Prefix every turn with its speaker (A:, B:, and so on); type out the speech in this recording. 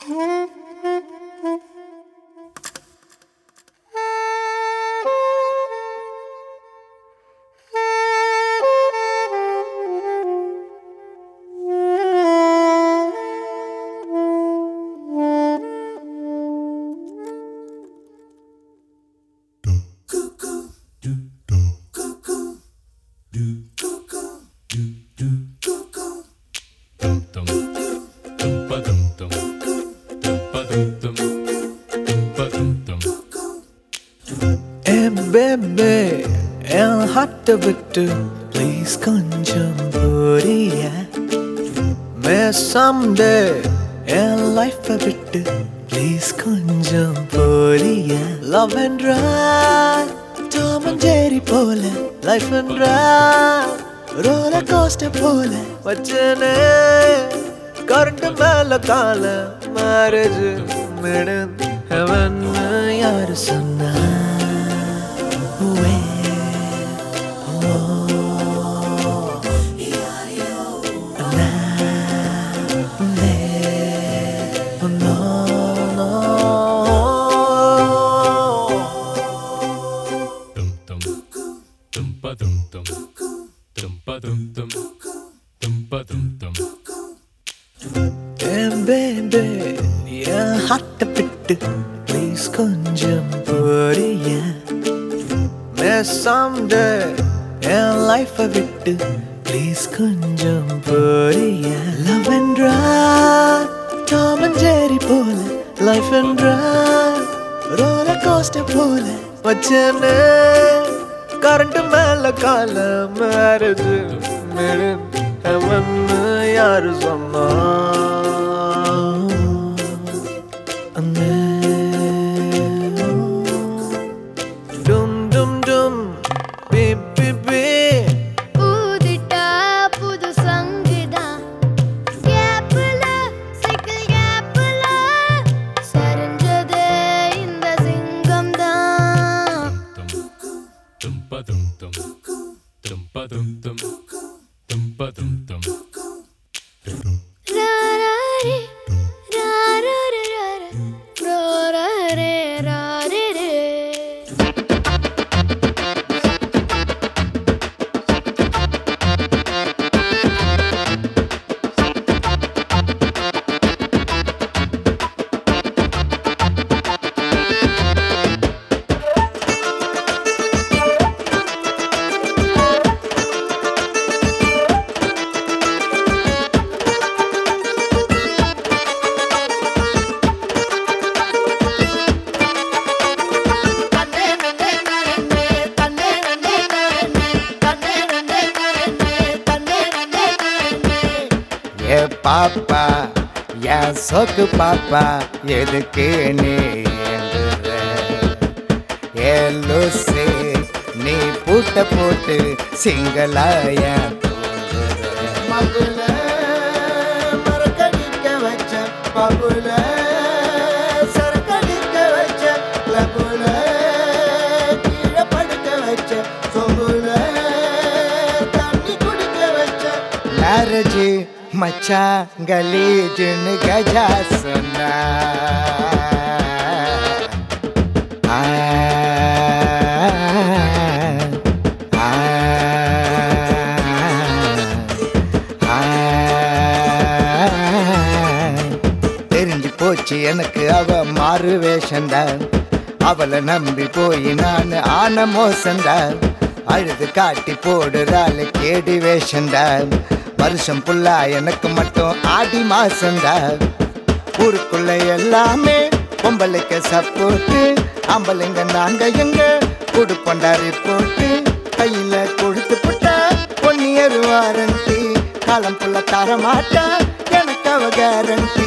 A: ஏ baby என் ஹார்ட்டை விட்டு please கொஞ்சம் புரிய மே சம்டே என் லைஃப்பை விட்டு ப்ளீஸ் கொஞ்சம் புரிய லவ் என்றா டாம் அண்ட் ஜெரி போல லைஃப் என்றா ரோலர் கோஸ்டர் போல வச்சனே கரண்ட் மேல கால மேரேஜ் மேடன் ஹெவன் யாரு சொன்னா Where?
B: dum dum dum ba dum dum dum ba dum dum dum ba dum dum
A: என் ஹார்ட்டை விட்டு ப்ளீஸ் கொஞ்சம் புரிய சம்டே என் லைஃப்பை விட்டு ப்ளீஸ் கொஞ்சம் புரிய லவ் என்றா டாம் அண்ட் ஜெரி போல லைஃப் என்றா ரோலர் கோஸ்டர் போல வச்சனே கரண்ட் மேல கால மேரேஜ் மேடன் ஹெவன் யாரு சொன்னா டும் டும் டும் பி பி பி
C: ஊதிட்டா புது சங்குதான் கேப்புல சைக்கிள் கேப்புல சரிஞ்சதே இந்த சிங்கம் தான்
B: dum dum ba dum dum dum ba dum dum dum ba dum dum
C: ராராரே, ராராரராரா, ராராரே, ராரரே.
D: ஏ பாப்பா என் சொக்கு பாப்பா எதுக்கு நீ ஏங்குற? ஏ லூசு நீ பூட்ட போட்டு சிங்களாய மகுல மரக்கடிக்க வச்ச பகுல சரக்கடிக்க வச்ச லகுல கீழே படுக்க வச்ச சொகுல தண்ணி குடிக்க வச்ச மேரேஜ் மச்சான் கலீஜுன்னு கஜா சொன்னா ஆ, ஆ, ஆ, தெரிஞ்சு போச்சு எனக்கு அவ மாறு வேஷந்தான் அவளை நம்பி போய் நான் ஆன மோசந்தான் அழுது காட்டி போடுறாள் கேடி வேஷந்தான் வருஷம் புல்லா எனக்கு மட்டும் ஆடி மாசந்தான் ஊருக்குள்ள எல்லாமே பொம்பளைக்கு சப்போர்ட்டு ஆம்பளைங்க நாங்க எங்க குடுப்பண்டாரி போட்டு கையில கொடுத்து புட்டா ஒன்னியர் வாரண்டி காலம் புள்ள தர மாட்டா எனக்கு அவ கேரண்டி